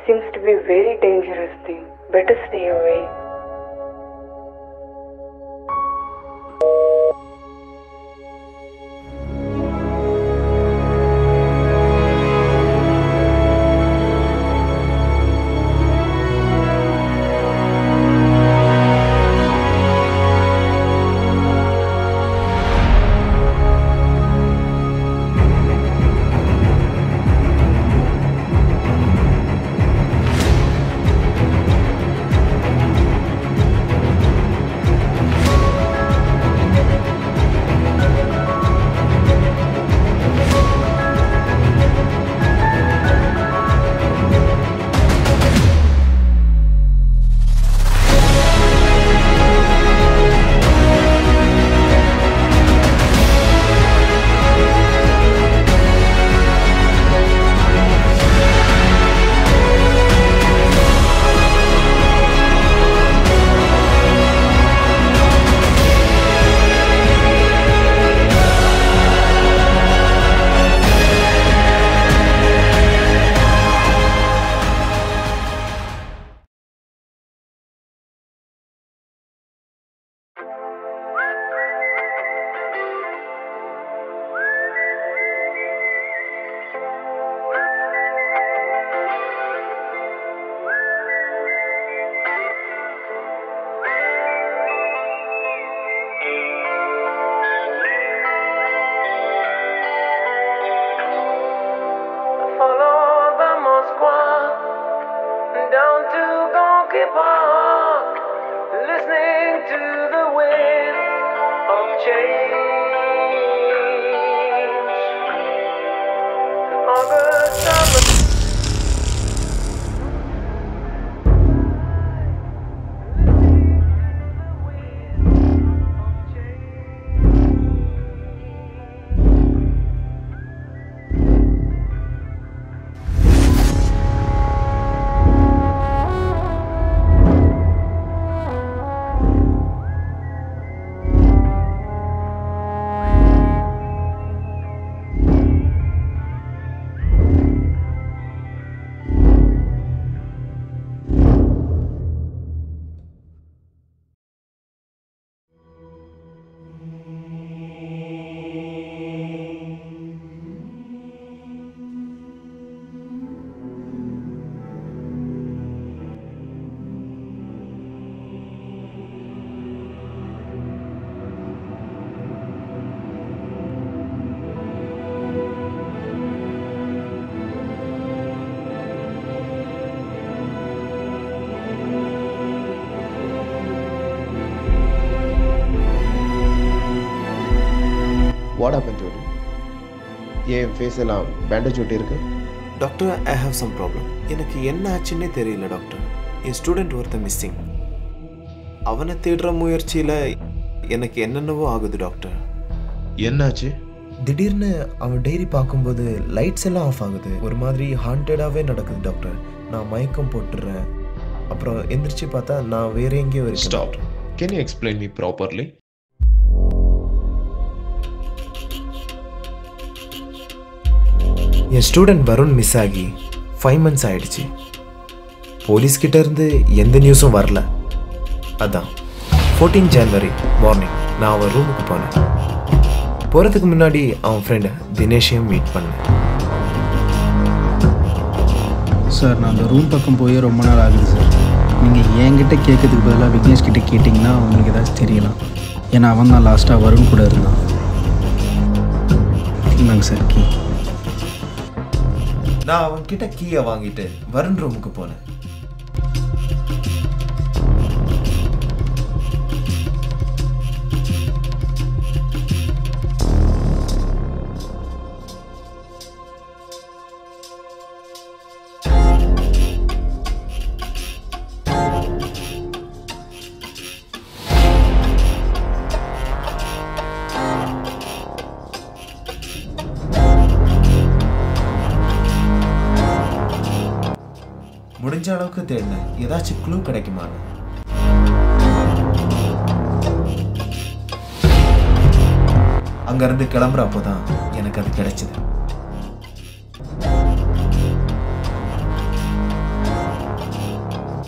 seems to be a very dangerous thing. Better stay away. Follow the Moskva down to Gonky Park, listening to the wind of change. August summer. What happen ஜோடி ஏன் face எல்லாம் bandage ஒட்டி இருக்கு doctor I have some problem எனக்கு என்ன ஆச்சுன்னே தெரியல doctor என் ஸ்டூடெண்ட் ஒருத்தன் மிஸ்ஸிங் அவனை தேடுற முயற்சியில் எனக்கு என்னென்னவோ ஆகுது டாக்டர் என்னாச்சு திடீர்னு அவன் டைரி பார்க்கும்போது லைட்ஸ் எல்லாம் ஆஃப் ஆகுது ஒரு மாதிரி ஹாண்டடாகவே நடக்குது டாக்டர் நான் மயக்கம் போட்டுடுறேன் அப்புறம் எந்திரிச்சு பார்த்தா நான் வேற எங்கேயோ இருக்கேன் stop can you explain me properly என் ஸ்டூடெண்ட் வருண் மிஸ் ஆகி ஃபைவ் மந்த்ஸ் ஆயிடுச்சு போலீஸ் கிட்ட இருந்து எந்த நியூஸும் வரல அதான் ஃபோர்டீன் ஜனவரி மார்னிங் நான் அவன் ரூமுக்கு போனேன் போகிறதுக்கு முன்னாடி அவன் ஃப்ரெண்டு தினேஷையும் மீட் பண்ணேன் சார் நான் அந்த ரூம் பக்கம் போய் ரொம்ப நாள் ஆகுது சார் நீங்கள் என்கிட்ட கேட்கறதுக்கு பதிலாக விக்னேஷ் கிட்ட கேட்டிங்கன்னா உங்களுக்கு ஏதாச்சும் தெரியலாம் ஏன்னா அவன் தான் லாஸ்ட்டாக வருண் கூட இருந்தான் இந்தாங்க சார் கீ நான் அவன் கிட்ட கீயை வாங்கிட்டு வருண் ரூமுக்கு போனேன் முடிஞ்ச அளவுக்கு தேடினேன் ஏதாச்சும் க்ளூ கிடைக்குமான்னு அங்கேருந்து கிளம்புறப்போ தான் எனக்கு அது கிடைச்சது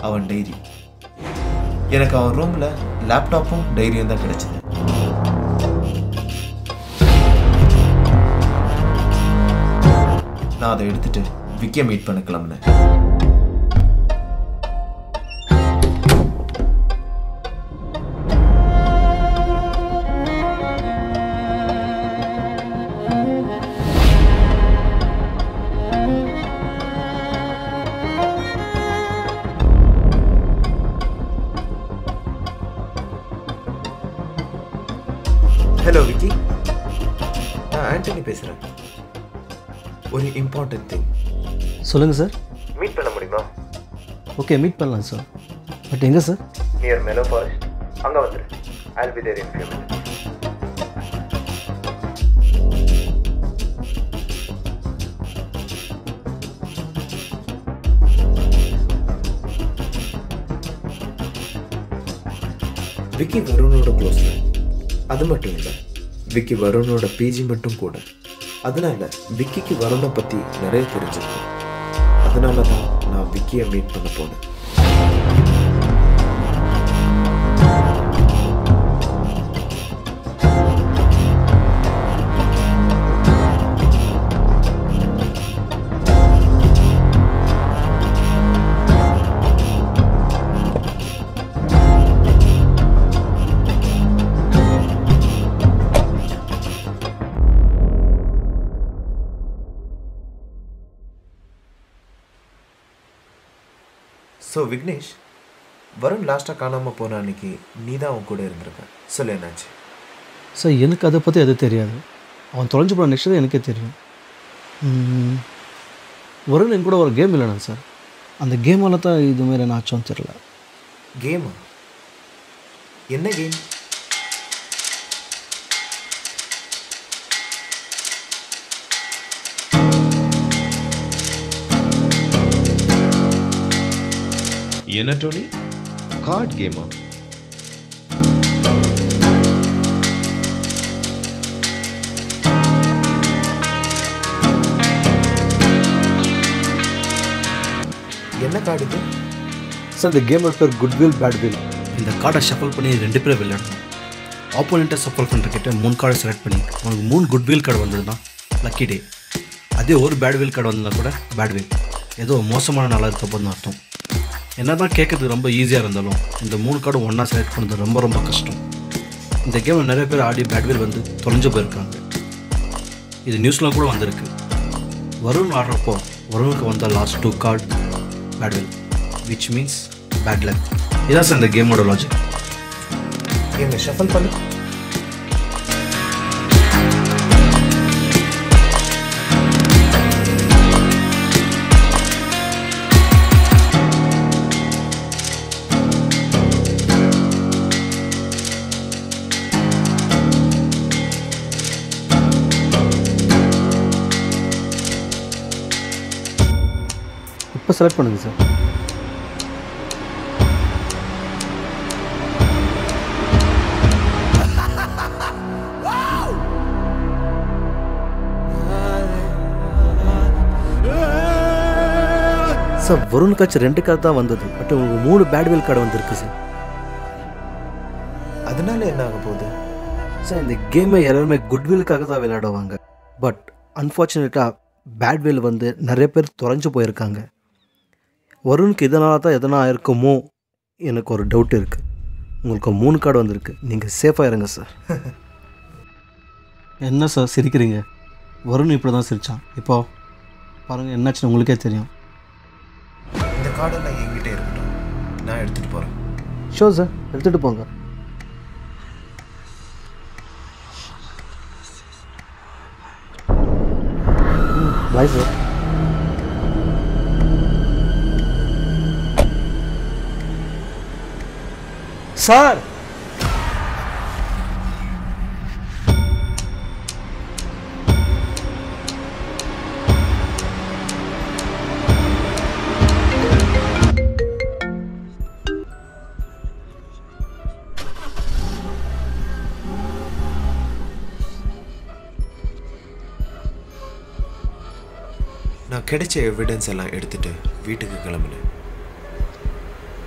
அவன் டைரி எனக்கு அவன் ரூமில் லேப்டாப்பும் டைரியும் தான் கிடைச்சது நான் அதை எடுத்துட்டு விக்கியை மீட் பண்ண கிளம்புனேன் ஹலோ விக்கி நான் ஆண்டனி பேசுகிறேன் ஒரு இம்பார்ட்டன்ட் திங் சொல்லுங்கள் சார் மீட் பண்ண முடியுமா ஓகே மீட் பண்ணலாம் சார் பட் எங்கே சார் நியர் மெலோ ஃபாரஸ்ட் அங்கே வந்துடு I'll be there in few minutes Vicky வருணோட க்ளோஸ் அது மட்டும் இல்லை விக்கி வருணோட பிஜி மட்டும் கூட அதனால விக்கிக்கு வருணை பற்றி நிறைய தெரிஞ்சிருக்கும் அதனால தான் நான் விக்கியை மீட் பண்ண போனேன் ஸோ விக்னேஷ் வருண் லாஸ்ட்டாக காணாமல் போன அன்னைக்கு நீ தான் அவன் கூட இருந்திருக்க சொல்லு என்னாச்சு சார் எனக்கு அதை பற்றி அது தெரியாது அவன் தொலைஞ்சு போன நெக்ஸ்ட் எனக்கே தெரியும் ம், வருண் என் கூட ஒரு கேம் இல்லைண்ணா சார் அந்த கேமால தான் இது மாதிரி என்ன ஆச்சோன்னு தெரில கேமா என்ன கேம் என்ன டோனி கார்ட் கேமா என்ன கார்டு இது சார் இந்த கேமோட பேர் குட்வில் பேட்வில் இந்த கார்டை ஷஃபல் பண்ணி ரெண்டு பேரும் விளையாடணும் ஆப்போனண்ட்டை சஃபல் பண்ணுறக்கிட்ட மூணு கார்டை செலக்ட் பண்ணி உனக்கு மூணு குட்வில் கார்டு வந்ததுன்னா லக்கி டே அதே ஒரு பேட்வில் கார்டு வந்ததுனா கூட பேட்வில் ஏதோ மோசமான நாளாக இருக்க போதுன்னு அர்த்தம் என்ன தான் கேட்கறதுக்கு ரொம்ப ஈஸியாக இருந்தாலும் இந்த மூணு கார்டும் ஒன்றா செலக்ட் பண்ணுறது ரொம்ப ரொம்ப கஷ்டம் இந்த கேமில் நிறைய பேர் ஆடி பேட்வில் வந்து தொலைஞ்சு போயிருக்காங்க இது நியூஸில் கூட வந்திருக்கு வருண் ஆடுறப்போ வருணுக்கு வந்த last two card badwill which means bad luck இதான் சார் இந்த கேமோட லாஜிக் எங்க ஷஃபல் பண்ணு இப்போ செலக்ட் பண்ணுங்க சார் சார் வருண் காட்சி ரெண்டு கார்டு தான் வந்தது பட் உங்களுக்கு மூணு பேட்வேல் கார்டு வந்திருக்கு சார் அதனால என்ன ஆக போகுது சார் இந்த கேமை எல்லாருமே குட்வில்லுக்காக தான் விளையாடுவாங்க பட் அன்ஃபார்ச்சுனேட்டாக பேட்வில் வந்து நிறைய பேர் தொலைஞ்சு போயிருக்காங்க வருணுக்கு இதனால தான் எதனா இருக்குமோ எனக்கு ஒரு டவுட் இருக்குது உங்களுக்கு மூணு கார்டு வந்திருக்கு நீங்கள் சேஃபாக இருங்க சார் என்ன சார் சிரிக்கிறீங்க வருண் இப்படி தான் சிரிச்சான் இப்போ பாருங்கள் என்னாச்சுன்னு உங்களுக்கே தெரியும் இந்த கார்டெல்லாம் என்கிட்ட இருக்கட்டும் நான் எடுத்துட்டு போறேன் ஷோ சார் எடுத்துகிட்டு போங்க பாய் சார் சார் நான் கிடைச்ச எவிடன்ஸ் எல்லாம் எடுத்துட்டு வீட்டுக்கு கிளம்பினேன்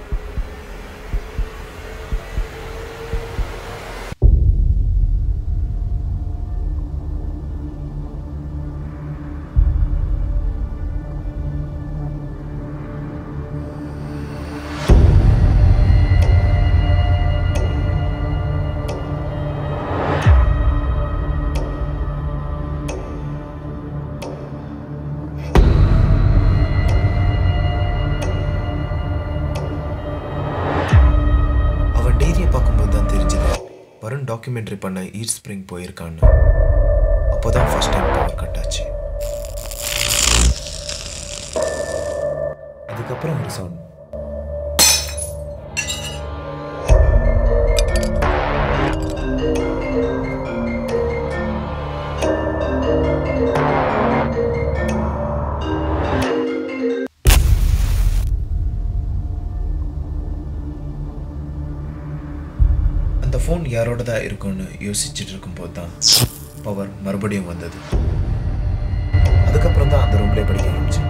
டாக்குமெண்ட்ரி பண்ண ஈட் ஸ்ப்ரிங் போயிருக்கான்னு அப்போதான் ஃபர்ஸ்ட் டைம் பவர் கட் ஆச்சு அதுக்கப்புறம் ஒரு சவுண்ட் அந்த ஃபோன் யாரோடதா இருக்கும்னு யோசிச்சுட்டு இருக்கும்போது தான் பவர் மறுபடியும் வந்தது அதுக்கப்புறம் தான் அந்த ரூம்லேயே படிக்க ஆரம்பிச்சேன்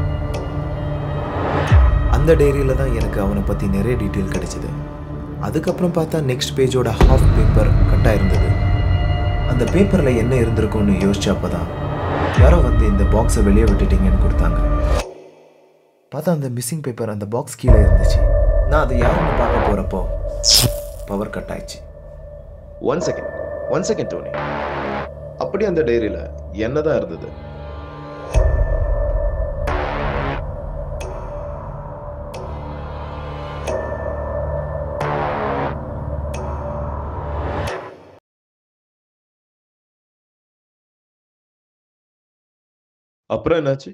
அந்த டைரியில தான் எனக்கு அவனை பற்றி நிறைய டீட்டெயில் கிடைச்சிது அதுக்கப்புறம் பார்த்தா நெக்ஸ்ட் பேஜோட ஹாஃப் பேப்பர் கட்டாக இருந்தது அந்த பேப்பரில் என்ன இருந்திருக்கும்னு யோசிச்சப்போ தான் யாரோ வந்து இந்த பாக்ஸை வெளியே விட்டுட்டீங்கன்னு கொடுத்தாங்க பார்த்தா அந்த மிஸ்ஸிங் பேப்பர் அந்த பாக்ஸ் கீழே இருந்துச்சு நான் அதை யாருன்னு பார்க்க போகிறப்போ பவர் கட் ஆயிடுச்சு one second one second Tony அப்படி அந்த டைரியில என்னதான் இருந்தது அப்புறம் என்னாச்சு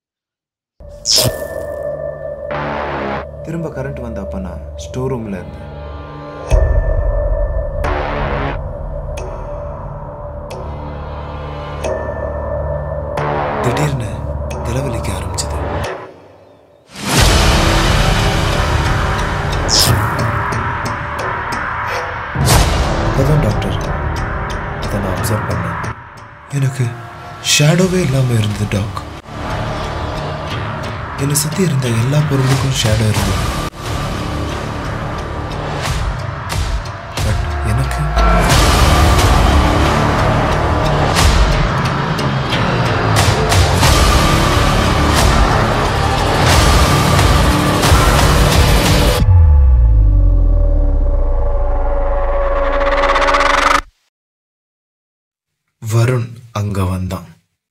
திரும்ப கரண்ட் வந்த அப்போ நான் ஸ்டோர் ரூமில் இருந்தேன் திடீர்னு தலைவலிக்க ஆரம்பிச்சது அப்பதான் டாக்டர் அதை நான் அப்சர்வ் பண்ணேன் எனக்கு ஷேடோவே இல்லாமல் இருந்தது டாக் என்னை சுற்றி இருந்த எல்லா பொருளுக்கும் ஷேடோ இருந்தது பட் எனக்கு வருண் அங்க வந்தான்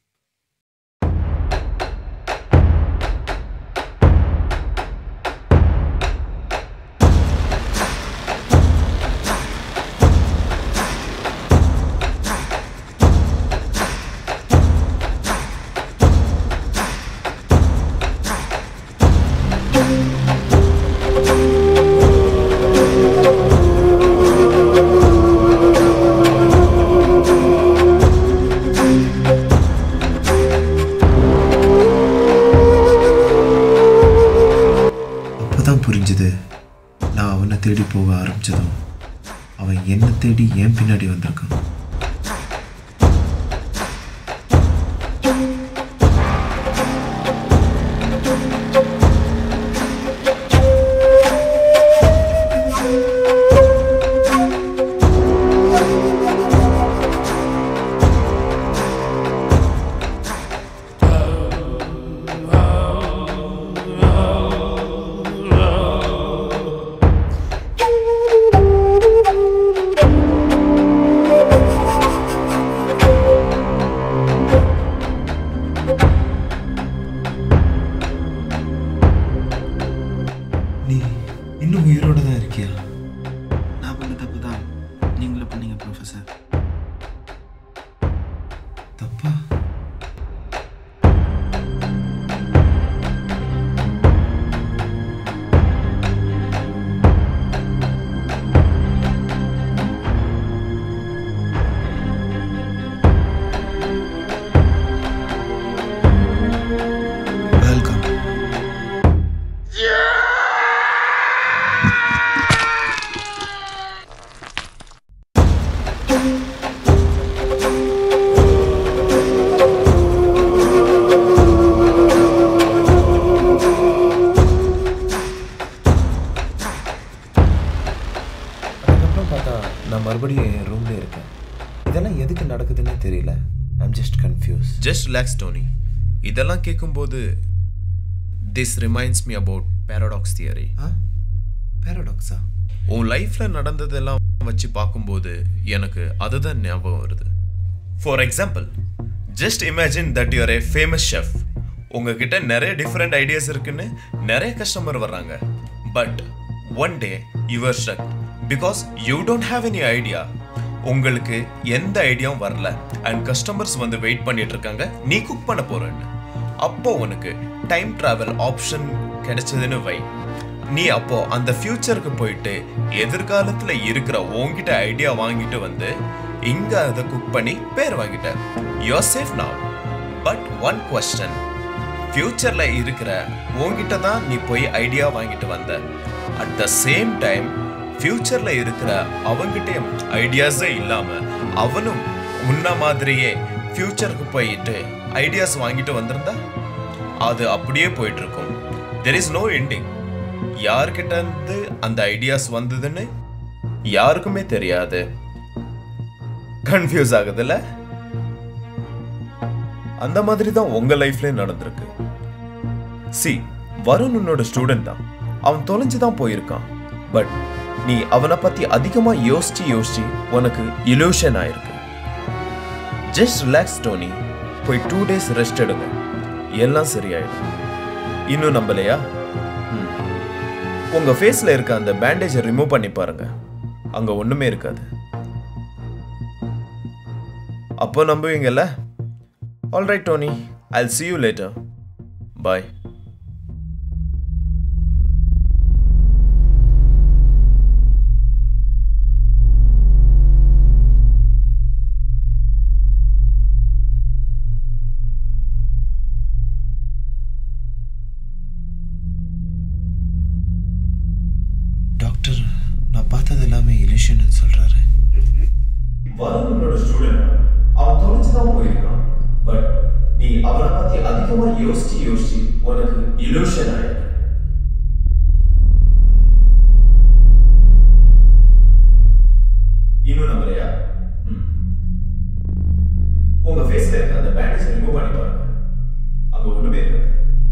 அப்பதான் புரிஞ்சுது நான் அவனை தேடி போக ஆரம்பிச்சதும் அவன் என்ன தேடி ஏன் பின்னாடி வந்திருக்கான் நீ இன்னும் உயிரோட தான் இருக்கியா நான் பண்ண தப்பு தான் நீங்களும் பண்ணீங்க ப்ரொஃபஸர் தப்பா வெல்கம் அதுக்கப்புறம் பார்த்தா நான் மறுபடியும் என் ரூம்ல இருக்கேன் இதெல்லாம் எதுக்கு நடக்குதுன்னு தெரியல I'm just confuse just relax Tony இதெல்லாம் கேட்கும்போது this reminds me about paradox theory ah பேரடாக்ஸா உன் லைஃப்பில் நடந்ததெல்லாம் வச்சு பார்க்கும்போது எனக்கு அதுதான் ஞாபகம் வருது for example just imagine that you're a famous chef உங்ககிட்ட நிறைய டிஃப்ரெண்ட் ஐடியாஸ் இருக்குன்னு நிறைய கஸ்டமர் வர்றாங்க but one day your struck because you don't have any idea உங்களுக்கு எந்த ஐடியாவும் வரல அண்ட் கஸ்டமர்ஸ் வந்து வெயிட் பண்ணிட்டு இருக்காங்க நீ குக் பண்ண போறன்னு அப்போ உனக்கு டைம் டிராவல் ஆப்ஷன் கிடைச்சதுன்னு வை நீ அப்போ அந்த ஃபியூச்சருக்கு போயிட்டு எதிர்காலத்துல இருக்கிற உன்கிட்ட ஐடியா வாங்கிட்டு வந்து இங்க அதை குக் பண்ணி பேர் வாங்கிட்ட you're safe now but one question ஃபியூச்சர்ல இருக்கிற உன்கிட்ட தான் நீ போய் ஐடியா வாங்கிட்டு வந்த அட் த சேம் டைம் ஃபியூச்சர்ல இருக்கிற அவங்கிட்டயும் ஐடியாஸே இல்லாம அவனும் முன்ன மாதிரியே ஃபியூச்சருக்கு போயிட்டு ஐடியாஸ் வாங்கிட்டு வந்திருந்தா அது அப்படியே போயிட்டு இருக்கும் தெர் இஸ் நோ எண்டிங் யார்கிட்ட இருந்து அந்த ஐடியாஸ் வந்ததுன்னு யாருக்குமே தெரியாது கன்ஃபியூஸ் ஆகுதுல்ல அந்த மாதிரி தான் உங்க லைஃப்லயும் நடந்திருக்கு சி வருண் உன்னோட ஸ்டூடெண்ட் தான் அவன் தொலைஞ்சு தான் போயிருக்கான் பட் நீ அவனை பத்தி அதிகமா யோசிச்சு யோசிச்சு உனக்கு இலூஷன் ஆயிருக்கு ஜஸ்ட் ரிலாக்ஸ் டோனி போய் டூ டேஸ் ரெஸ்ட் எடுங்க எல்லாம் சரியாயிடும் இன்னும் நம்பலையா ம். உங்க ஃபேஸ்ல இருக்க அந்த பேண்டேஜை ரிமூவ் பண்ணி பாருங்க அங்க ஒண்ணுமே இருக்காது அப்போ நம்புவீங்கல்ல alright Tony I see you later bye doctor நான் பார்த்தது எல்லாமே இலியூஷன் சொல்றாரு வருணனோட ஸ்டூடெண்ட் அவன் தொலைச்சு தான் போயிருக்கான் பட் நீ அவனை பத்தி அதிகமா யோசிச்சு யோசிச்சு உனக்கு இலூஷன் ஆயிருக்கு இன்னும் நம்பலையா ம். உங்க ஃபேஸ்ல இருக்க அந்த பேண்டேஜ் ரிமூவ் பண்ணி பாருங்க அங்க ஒண்ணுமே இருக்காது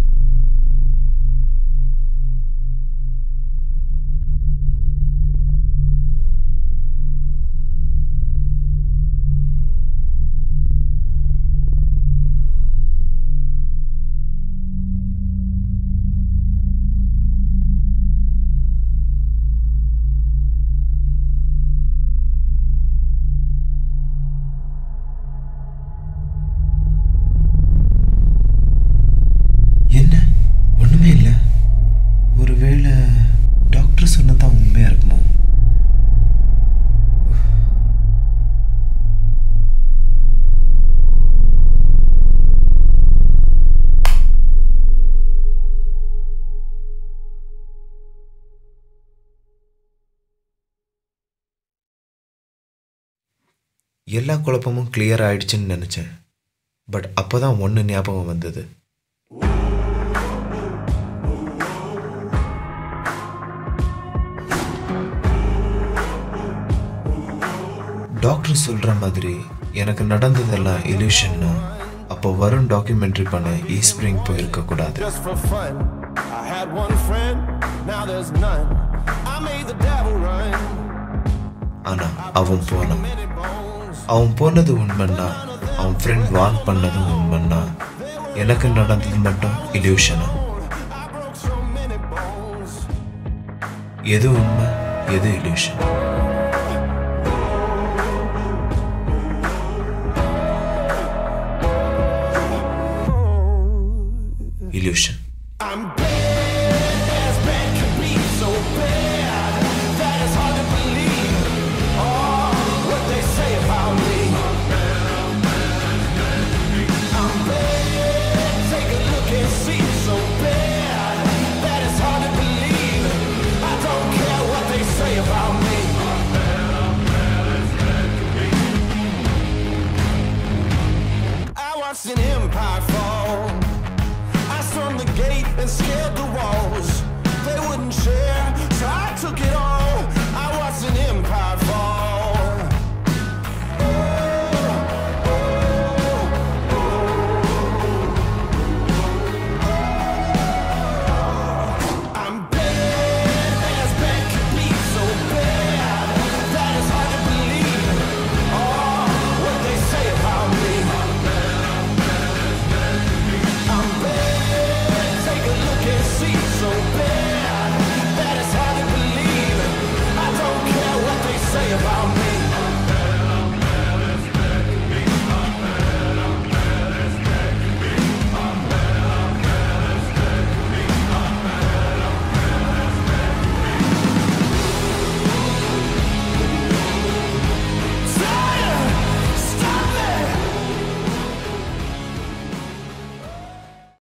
என்ன ஒண்ணுமே இல்லை ஒருவேளை டாக்டர் சொன்னதான் உண்மையா இருக்குமோ எல்லா குழப்பமும் கிளியர் ஆயிடுச்சுன்னு நினச்சேன் பட் அப்போதான் ஒன்று ஞாபகம் வந்தது டாக்டர் சொல்கிற மாதிரி எனக்கு நடந்ததெல்லாம் இல்யூஷன்னா அப்போ வரும் டாக்குமெண்ட்ரி பண்ண ஈஸ்பிரிங் போயிருக்க கூடாது just for fun. I had one friend, now there's none. I made the devil run. ஆனால் அவன் போனான் Many bones, அவன் போனது உண்மைன்னா அவன் ஃப்ரெண்ட் வான் பண்ணதும் உண்மைன்னா எனக்கு நடந்தது மட்டும் இல்யூஷனா I broke so many bones. எது உண்மை எது இல்யூஷன் இல்யூஷன் I'm